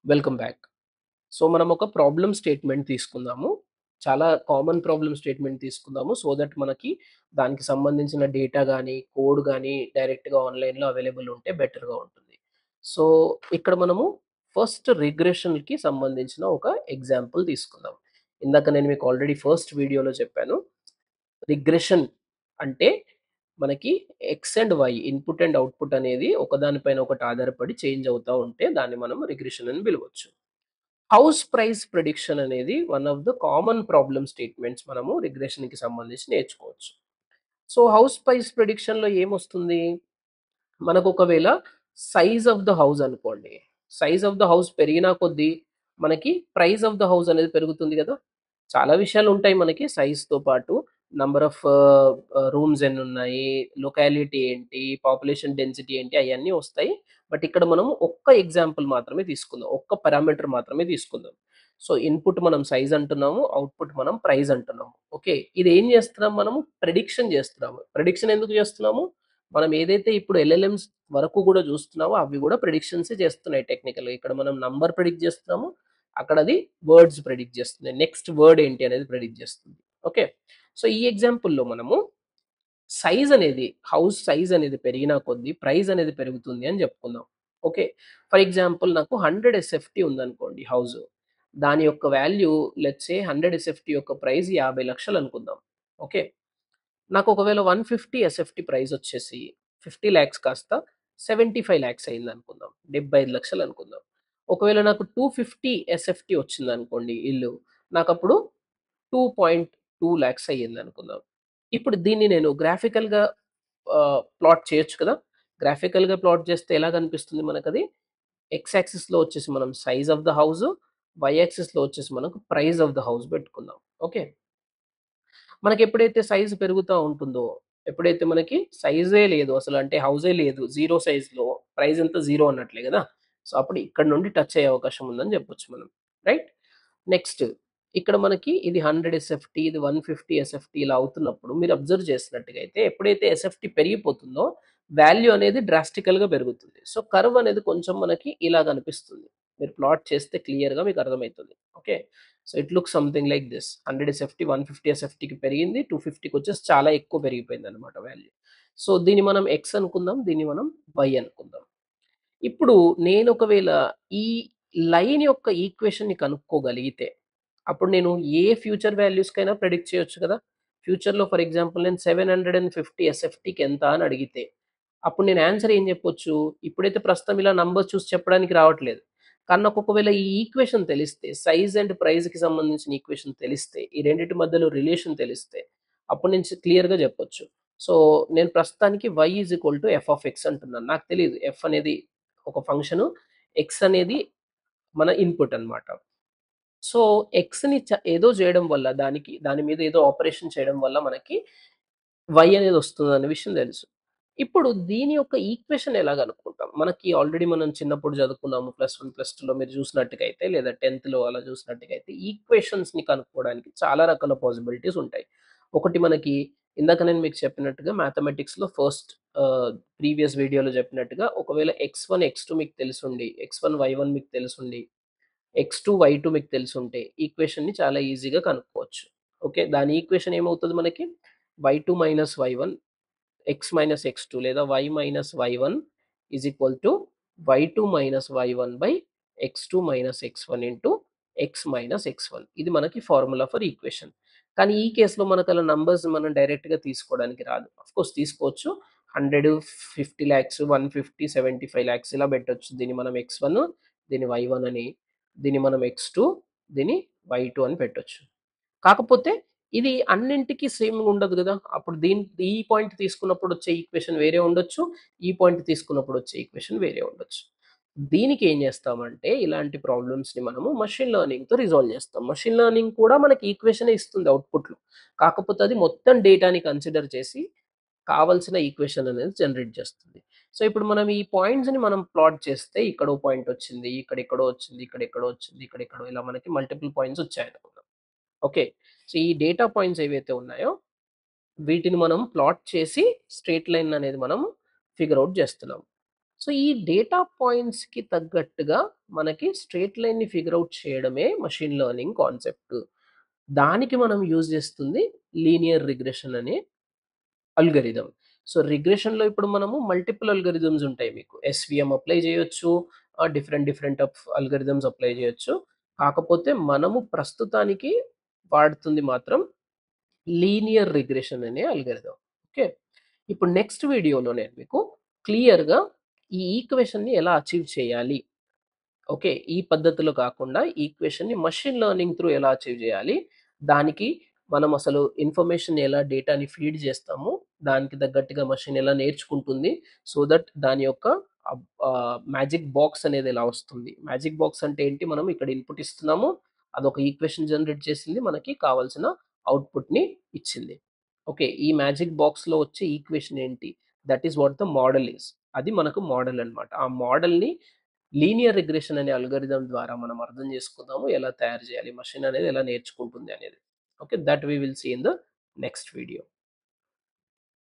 Welcome back. So, మనం ఒక problem statement తీసుకుందాము. చాలా కామన్ ప్రాబ్లమ్ స్టేట్‌మెంట్ తీసుకుందాము. సో థట్ మనకి దానికి సంబంధించిన డేటా గాని, కోడ్ గాని డైరెక్ట్‌గా ఆన్‌లైన్‌లో అవైలబుల్ ఉంటే బెటర్‌గా ఉంటుంది. సో, ఇక్కడ మనము ఫస్ట్ రిగ్రెషన్‌కి సంబంధించిన ఒక ఎగ్జాంపుల్ తీసుకుందాం. ఇందాక నేను మీకు ఆల్రెడీ ఫస్ట్ వీడియోలో చెప్పాను. రిగ్రెషన్ అంటే మనకి X and Y input and output అనేది ఒకదాని పైన ఒకటి ఆధారపడి చేంజ్ అవుతా ఉంటే దాన్ని మనం రిగ్రెషన్ అని పిలవచ్చు. హౌస్ ప్రైస్ ప్రిడిక్షన్ అనేది one of the common problem statements మనము రిగ్రెషన్‌కి సంబంధించి నేర్చుకోవచ్చు. సో, హౌస్ ప్రైస్ ప్రిడిక్షన్‌లో ఏమొస్తుంది? మనకు ఒకవేళ సైజ్ ఆఫ్ ద హౌస్ అనుకోండి. సైజ్ ఆఫ్ ద హౌస్ పెరిగినా కొద్దీ మనకి ప్రైస్ ఆఫ్ ద హౌస్ అనేది పెరుగుతుంది గదా! చాలా విషయాలు ఉంటాయి మనకి సైజ్‌తో పాటు నంబర్ ఆఫ్ ఆహ్, ఆహ్, రూమ్స్ ఎన్నున్నాయి, లొకాలిటీ ఏంటి, పాపులేషన్ డెన్సిటీ ఏంటి అయన్నీ వస్తాయి. బట్ ఇక్కడ మనం ఒక్క ఎగ్జాంపుల్ మాత్రమే తీసుకుందాం. ఒక్క పారామీటర్ మాత్రమే తీసుకుందాం. సో, ఇన్‌పుట్ మనం సైజ్ అంటున్నాము. అవుట్‌పుట్ మనం ప్రైస్ అంటున్నాము. ఓకే. ఇది ఏం చేస్తున్నాం మనము ప్రిడిక్షన్ చేస్తున్నాము. ప్రిడిక్షన్ ఎందుకు చేస్తున్నాము? మనం ఏదైతే ఇప్పుడు ఎల్ఎల్ఎమ్స్ వరకు గూడా చూస్తున్నామో అవి గూడా ప్రిడిక్షన్సే చేస్తున్నాయి టెక్నికల్‌గా. ఇక్కడ మనం నంబర్ ప్రిడిక్ట్ చేస్తున్నాము. అక్కడ అది వర్డ్స్ ప్రిడిక్ట్ చేస్తుంది. నెక్స్ట్ వర్డ్ ఏంటి అనేది ప్రిడిక్ట్ చేస్తుంది. ఓకే. సో, ఈ ఎగ్జాంపుల్‌లో మనము సైజ్ అనేది హౌస్ సైజ్ అనేది పెరిగినా కొద్దీ ప్రైస్ అనేది పెరుగుతుంది అని చెప్పుకుందాం. ఓకే. ఫర్ ఎగ్జాంపుల్ నాకు 100 ఎస్ఎఫ్‌టి ఉందనుకోండి హౌసు. దాని యొక్క వాల్యూ లెట్స్ సే 100 ఎస్ఎఫ్‌టి యొక్క ప్రైస్ 50,00,000 అనుకుందాం. ఓకే. నాకు ఒకవేళ 150 ఎస్ఎఫ్‌టి ప్రైస్ వచ్చేసి 50,00,000 కాస్త 75,00,000 అయిందనుకుందాం. 75,00,000 అనుకుందాం. ఒకవేళ నాకు 250 ఎస్ఎఫ్‌టి వచ్చిందనుకోండి ఇల్లు. నాకప్పుడు 2.2 లాక్స్ అయ్యిందనుకుందాం. ఇప్పుడు దీన్ని నేను గ్రాఫికల్‌గా ఆహ్, ప్లాట్ చేయొచ్చు కదా! గ్రాఫికల్‌గా ప్లాట్ చేస్తే ఎలా కనిపిస్తుంది మనకది? ఎక్స్ యాక్సిస్‌లో వచ్చేసి మనం size of the house, Y యాక్సిస్‌లో వచ్చేసి మనకు ప్రైస్ ఆఫ్ ద హౌస్ పెట్టుకుందాం. ఓకే. మనకెప్పుడైతే సైజ్ పెరుగుతా ఉంటుందో, ఎప్పుడైతే మనకి సైజే లేదు అసలు అంటే హౌసే లేదు. 0 సైజ్‌లో ప్రైస్ ఎంత 0 అన్నట్లే గదా! సో, అప్పుడు ఇక్కడ నుండి టచ్ అయ్యే అవకాశం ఉందని చెప్పొచ్చు మనం. రైట్? నెక్స్ట్ ఇక్కడ మనకి ఇది 100 ఎస్ఎఫ్‌టి, ఇది 150 ఎస్ఎఫ్‌టి ఇలా అవుతున్నప్పుడు మీరు అబ్జర్వ్ చేసినట్టుగా అయితే ఎప్పుడైతే ఎస్ఎఫ్‌టి పెరిగిపోతుందో వాల్యూ అనేది డ్రాస్టికల్‌గా పెరుగుతుంది. సో, కర్వ్ అనేది కొంచెం మనకి ఇలా కనిపిస్తుంది. మీరు ప్లాట్ చేస్తే క్లియర్‌గా మీకు అర్థమైతుంది. Okay. So, it looks something like this 100 SFT 150 ఎస్ఎఫ్‌టికి పెరిగింది. 250కి వచ్చేసి చాలా ఎక్కువ పెరిగిపోయిందన్నమాట వాల్యూ. సో, దీన్ని మనం ఎక్స్ అనుకుందాం. దీన్ని మనం వై అనుకుందాం. ఇప్పుడు నేను ఒకవేళ ఈ లైన్ యొక్క ఈక్వేషన్‌ని కనుక్కోగలిగితే అప్పుడు నేను ఏ ఫ్యూచర్ వాల్యూస్‌కైనా ప్రిడిక్ట్ చేయొచ్చు కదా! ఫ్యూచర్‌లో ఫర్ ఎగ్జాంపుల్ నేను 750 ఎస్ఎఫ్‌టికి ఎంత అని అడిగితే అప్పుడు నేను ఆన్సర్ ఏం చెప్పొచ్చు? ఇప్పుడైతే ప్రస్తుతం ఇలా నంబర్స్ చూసి చెప్పడానికి రావట్లేదు. కానీ నాకు ఒకవేళ ఈ ఈక్వేషన్ తెలిస్తే సైజ్ అండ్ ప్రైస్‌కి సంబంధించిన ఈక్వేషన్ తెలిస్తే ఈ రెండిటి మధ్యలో రిలేషన్ తెలిస్తే అప్పుడు నేను చ్ క్లియర్‌గా చెప్పొచ్చు. సో, నేను ప్రస్తుతానికి Y is equal to F of X అంటున్నాను. నాకు తెలీదు ఎఫ్ అనేది ఒక ఫంక్షను. ఎక్స్ అనేది మన ఇన్‌పుట్ అన్నమాట. సో, ఎక్స్‌ని చ ఏదో చేయడం వల్ల దానికి దాని మీద ఏదో ఆపరేషన్ చేయడం వల్ల మనకి వై అనేది వస్తుందనే విషయం తెలుసు. ఇప్పుడు దీని యొక్క ఈక్వేషన్ ఎలా కనుక్కుంటాం? మనకి ఆల్రెడీ మనం చిన్నప్పుడు చదువుకున్నాము. ప్లస్ 1, ప్లస్ 2లో మీరు చూసినట్టుగా అయితే లేదా 10థ్‌లో అలా చూసినట్టుగా అయితే ఈక్వేషన్స్‌ని కనుక్కోవడానికి చాలా రకాల పాసిబిలిటీస్ ఉంటాయి. ఒకటి మనకి ఇందాక నేను మీకు చెప్పినట్టుగా మ్యాథమెటిక్స్‌లో ఫస్ట్ ఆహ్, ప్రీవియస్ వీడియోలో చెప్పినట్టుగా ఒకవేళ ఎక్స్1, ఎక్స్2 మీకు తెలిసుండి, ఎక్స్1, వై1 మీకు తెలిసుండి, ఎక్స్2, వై2 మీకు తెలిసుంటే ఈక్వేషన్‌ని చాలా ఈజీగా కనుక్కోవచ్చు. ఓకే. దాని ఈక్వేషన్ ఏమవుతది మనకి? Y two minus y one x minus x two లేదా y minus y one is equal to y two minus y one by x two minus x one into x minus x one ఇది మనకి ఫార్ములా ఫర్ ఈక్వేషన్. కానీ ఈ కేస్‌లో మనకు అలా నంబర్స్ మనం డైరెక్ట్‌గా తీసుకోవడానికి రాదు. ఆఫ్‌కోర్స్ తీసుకోవచ్చు. 100, 50 లాక్స్, 150, 75 లాక్స్ ఇలా పెట్టొచ్చు. దీన్ని మనం ఎక్స్1, దీన్ని వై1 అని, దీన్ని మనం ఎక్స్2, దీన్ని వై2 అని పెట్టొచ్చు. కాకపోతే ఇది అన్నింటికి సేమ్‌గా ఉండదు గదా! అప్పుడు దీన్ ఈ పాయింట్ తీసుకున్నప్పుడు వచ్చే ఈక్వేషన్ వేరే ఉండొచ్చు. ఈ పాయింట్ తీసుకున్నప్పుడు వచ్చే ఈక్వేషన్ వేరే ఉండొచ్చు. దీనికి ఏం చేస్తామంటే ఇలాంటి ప్రాబ్లమ్స్‌ని మనము మెషిన్ లెర్నింగ్‌తో రిజాల్వ్ చేస్తాం. మెషిన్ లెర్నింగ్ కూడా మనకి ఈక్వేషనే ఇస్తుంది అవుట్‌పుట్‌లో. కాకపోతే అది మొత్తం డేటాని కన్సిడర్ చేసి కావాల్సిన ఈక్వేషన్ అనేది జనరేట్ చేస్తుంది. సో, ఇప్పుడు మనం ఈ పాయింట్స్‌ని మనం ప్లాట్ చేస్తే ఇక్కడో పాయింట్ వచ్చింది. ఇక్కడ ఎక్కడో వచ్చింది. ఇక్కడ ఎక్కడో వచ్చింది. ఇక్కడ ఎక్కడో ఇలా మనకి మల్టిపుల్ పాయింట్స్ వచ్చాయనుకుందాం. ఓకే. సో, ఈ డేటా పాయింట్స్ ఏవైతే ఉన్నాయో వీటిని మనం ప్లాట్ చేసి స్ట్రెయిట్ లైన్ అనేది మనం ఫిగర్ ఔట్ చేస్తున్నాం. సో, ఈ డేటా పాయింట్స్‌కి తగ్గట్టుగా మనకి స్ట్రెయిట్ లైన్‌ని ఫిగర్ ఔట్ చేయడమే మెషీన్ లెర్నింగ్ కాన్సెప్ట్. దానికి మనం యూజ్ చేస్తుంది లీనియర్ రిగ్రెషన్ అనే అల్గోరిథం. సో, రిగ్రెషన్‌లో ఇప్పుడు మనము మల్టిపుల్ అల్గోరిథమ్స్ ఉంటాయి మీకు. ఎస్‌విఎం అప్లై చేయొచ్చు. Ah, different different of algorithms apply చేయొచ్చు. కాకపోతే మనము ప్రస్తుతానికి వాడుతుంది మాత్రం లీనియర్ రిగ్రెషన్ అనే అల్గోరిథం. ఓకే. ఇప్పుడు నెక్స్ట్ వీడియోలో నేను మీకు క్లియర్‌గా ఈ ఈక్వేషన్‌ని ఎలా అచీవ్ చేయాలి? ఓకే. ఈ పద్ధతిలో కాకుండా ఈక్వేషన్‌ని మెషీన్ లెర్నింగ్ త్రూ ఎలా అచీవ్ చేయాలి? దానికి మనం అసలు ఇన్ఫర్మేషన్ ఎలా డేటాని ఫీడ్ చేస్తాము? దానికి తగ్గట్టుగా మెషీన్ ఎలా నేర్చుకుంటుంది? సో థట్ దాని యొక్క అబ్ ఆహ్, మ్యాజిక్ బాక్స్ అనేది ఎలా వస్తుంది? మ్యాజిక్ బాక్స్ అంటే ఏంటి? మనం ఇక్కడ ఇన్‌పుట్ ఇస్తున్నాము. అదొక ఈక్వేషన్ జనరేట్ చేసింది. మనకి కావాల్సిన ఔట్‌పుట్‌ని ఇచ్చింది. ఓకే. ఈ మ్యాజిక్ బాక్స్‌లో వచ్చే ఈక్వేషన్ ఏంటి? That is what the model is. అది మనకు మోడల్ అన్నమాట. ఆ మోడల్‌ని లీనియర్ రిగ్రెషన్ అనే అల్గోరిథం ద్వారా మనం అర్థం చేసుకుందాము. ఎలా తయారు చేయాలి? మెషీన్ అనేది ఎలా నేర్చుకుంటుంది అనేది. Okay. That we will see in the next video.